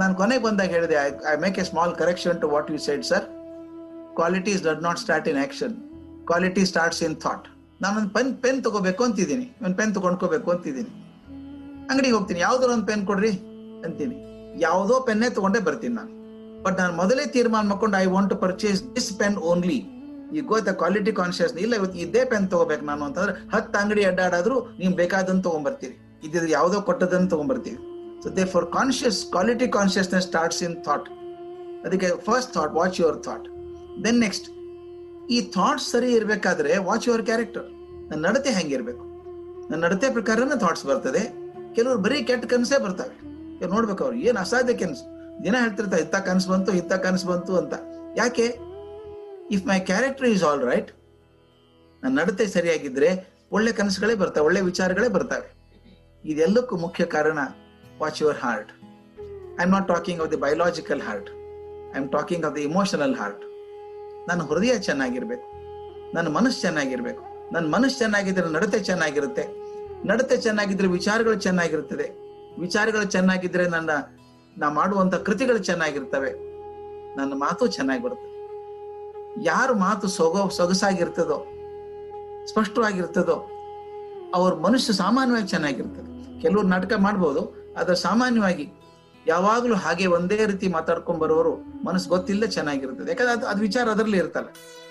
ನಾನು ಕೊನೆಗೆ ಬಂದಾಗ ಹೇಳಿದೆ I make a small correction to what you said sir qualities did not start in action quality starts in thought ನಾನೊಂದು pen pen ತಗೋಬೇಕು ಅಂತಿದ್ದೀನಿ ಒಂದು ಪೆನ್ ತಗೊಂಡ್ಕೋಬೇಕು ಅಂತಿದ್ದೀನಿ ಅಂಗಡಿಗೆ ಹೋಗ್ತೀನಿ ಯಾವ್ದಾರ ಒಂದು ಪೆನ್ ಕೊಡ್ರಿ ಅಂತೀನಿ ಯಾವುದೋ ಪೆನ್ನೇ ತಗೊಂಡೇ ಬರ್ತೀನಿ ನಾನು ಬಟ್ ನಾನು ಮೊದಲೇ ತೀರ್ಮಾನ ಮಾಡ್ಕೊಂಡು I want to purchase this pen only ಈ ಗೋ ದ ಕ್ವಾಲಿಟಿ ಕಾನ್ಶಿಯಸ್ ಇಲ್ಲ ಇವತ್ತು ಇದೇ ಪೆನ್ ತಗೋಬೇಕು ನಾನು ಅಂತಂದ್ರೆ ಹತ್ತು ಅಂಗಡಿ ಅಡ್ಡಾಡಾದ್ರೂ ನೀವು ಬೇಕಾದಂತ ತಗೊಂಡ್ಬರ್ತೀರಿ ಇದ್ರ ಯಾವುದೋ ಕೊಟ್ಟದನ್ನು ತಗೊಂಡ್ಬರ್ತೀವಿ so they for conscious quality consciousness starts in thought ಅದಕ್ಕೆ first thought watch your thought then next ಈ ಥಾಟ್ಸ್ ಸರಿ ಇರಬೇಕಾದ್ರೆ ವಾಚ್ ಯುವರ್ ಕ್ಯಾರೆಕ್ಟರ್ ನನ್ನ ನಡತೆ ಹೆಂಗಿರ್ಬೇಕು ನನ್ನ ನಡತೆ ಪ್ರಕಾರನೇ ಥಾಟ್ಸ್ ಬರ್ತದೆ ಕೆಲವರು ಬರೀ ಕೆಟ್ಟ ಕನಸೇ ಬರ್ತವೆ ಇವ್ರು ನೋಡ್ಬೇಕು ಅವ್ರು ಏನ್ ಅಸಾಧ್ಯ ಕನಸು ದಿನ ಹೇಳ್ತಿರ್ತಾರೆ ಇತ್ತ ಕನಸು ಬಂತು ಇತ್ತ ಕನಸು ಬಂತು ಅಂತ ಯಾಕೆ if my character is all right ನನ್ನ ನಡತೆ ಸರಿಯಾಗಿದ್ರೆ ಒಳ್ಳೆ ಕನಸುಗಳೇ ಬರ್ತವೆ ಒಳ್ಳೆ ವಿಚಾರಗಳೇ ಬರ್ತವೆ ಇದೆಲ್ಲಕ್ಕೂ ಮುಖ್ಯ ಕಾರಣ watch your heart I am not talking of the biological heart I am talking of the emotional heart ನನ್ನ ಹೃದಯ ಚೆನ್ನಾಗಿರ್ಬೇಕು ನನ್ನ ಮನಸ್ಸು ಚೆನ್ನಾಗಿರ್ಬೇಕು ನನ್ನ ಮನಸ್ಸು ಚೆನ್ನಾಗಿದ್ರೆ ನಡತೆ ಚೆನ್ನಾಗಿರುತ್ತೆ ನಡತೆ ಚೆನ್ನಾಗಿದ್ರೆ ವಿಚಾರಗಳು ಚೆನ್ನಾಗಿರುತ್ತದೆ ವಿಚಾರಗಳು ಚೆನ್ನಾಗಿದ್ರೆ ನನ್ನ ನಾ ಮಾಡುವಂತ ಕೃತಿಗಳು ಚೆನ್ನಾಗಿರ್ತವೆ ನನ್ನ ಮಾತು ಚೆನ್ನಾಗಿ ಬರುತ್ತೆ ಯಾರ ಮಾತು ಸೊಗ ಸೊಗಸಾಗಿರ್ತದೋ ಸ್ಪಷ್ಟವಾಗಿರ್ತದೋ ಅವ್ರ ಮನುಷ್ಯ ಸಾಮಾನ್ಯವಾಗಿ ಚೆನ್ನಾಗಿರ್ತದೆ ಕೆಲವರು ನಾಟಕ ಮಾಡ್ಬೋದು ಆದ್ರೆ ಸಾಮಾನ್ಯವಾಗಿ ಯಾವಾಗ್ಲೂ ಹಾಗೆ ಒಂದೇ ರೀತಿ ಮಾತಾಡ್ಕೊಂಡ್ ಬರೋರು ಮನಸ್ಸು ಗೊತ್ತಿಲ್ಲ ಚೆನ್ನಾಗಿರ್ತದೆ ಯಾಕಂದ್ರೆ ಅದು ಅದು ವಿಚಾರ ಅದರಲ್ಲಿ ಇರ್ತಲ್ಲ